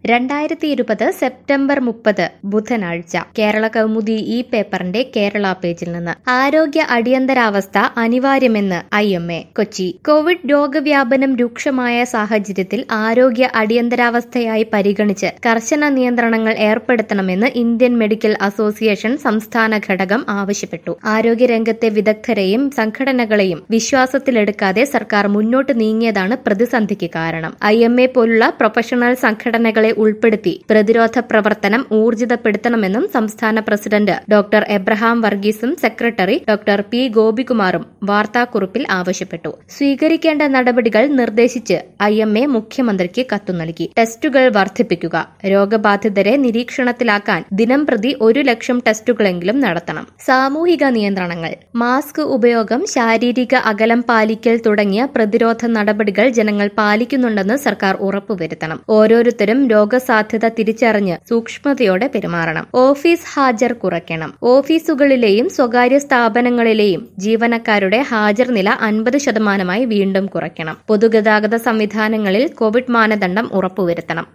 രണ്ടായിരത്തി ഇരുപത് സെപ്റ്റംബർ മുപ്പത് ബുധനാഴ്ച കേരള കൗമുദി ഈ പേപ്പറിന്റെ കേരള പേജിൽ നിന്ന് ആരോഗ്യ അടിയന്തരാവസ്ഥ അനിവാര്യമെന്ന് I M A Kochi Covid രോഗവ്യാപനം രൂക്ഷമായ സാഹചര്യത്തിൽ ആരോഗ്യ അടിയന്തരാവസ്ഥയായി പരിഗണിച്ച് കർശന നിയന്ത്രണങ്ങൾ ഏർപ്പെടുത്തണമെന്ന് ഇന്ത്യൻ മെഡിക്കൽ അസോസിയേഷൻ സംസ്ഥാന ഘടകം ആവശ്യപ്പെട്ടു ആരോഗ്യരംഗത്തെ വിദഗ്ധരെയും സംഘടനകളെയും വിശ്വാസത്തിലെടുക്കാതെ സർക്കാർ മുന്നോട്ട് നീങ്ങിയതാണ് പ്രതിസന്ധിക്ക് കാരണം ഐ എം എ പോലുള്ള പ്രൊഫഷണൽ സംഘടനകളെ ഉൾപ്പെടുത്തി പ്രതിരോധ പ്രവർത്തനം ഊർജിതപ്പെടുത്തണമെന്നും സംസ്ഥാന പ്രസിഡന്റ് ഡോക്ടർ എബ്രഹാം വർഗീസും സെക്രട്ടറി ഡോക്ടർ പി ഗോപികുമാറും വാർത്താക്കുറിപ്പിൽ ആവശ്യപ്പെട്ടു സ്വീകരിക്കേണ്ട നടപടികൾ നിർദ്ദേശിച്ച് ഐ എം എ മുഖ്യമന്ത്രിക്ക് കത്തു നൽകി ടെസ്റ്റുകൾ വർദ്ധിപ്പിക്കുക രോഗബാധിതരെ നിരീക്ഷണത്തിലാക്കാൻ ദിനം പ്രതി ഒരു ലക്ഷം ടെസ്റ്റുകളെങ്കിലും നടത്തണം സാമൂഹിക നിയന്ത്രണങ്ങൾ മാസ്ക് ഉപയോഗം ശാരീരിക അകലം പാലിക്കൽ തുടങ്ങിയ പ്രതിരോധ നടപടികൾ ജനങ്ങൾ പാലിക്കുന്നുണ്ടെന്ന് സർക്കാർ ഉറപ്പുവരുത്തണം ഓരോരുത്തരും രോഗസാധ്യത തിരിച്ചറിഞ്ഞ് സൂക്ഷ്മതയോടെ പെരുമാറണം ഓഫീസ് ഹാജർ കുറയ്ക്കണം ഓഫീസുകളിലെയും സ്വകാര്യ സ്ഥാപനങ്ങളിലെയും ജീവനക്കാരുടെ ഹാജർ നില അൻപത് ശതമാനമായി വീണ്ടും കുറയ്ക്കണം പൊതുഗതാഗത സംവിധാനങ്ങളിൽ കോവിഡ് മാനദണ്ഡം ഉറപ്പുവരുത്തണം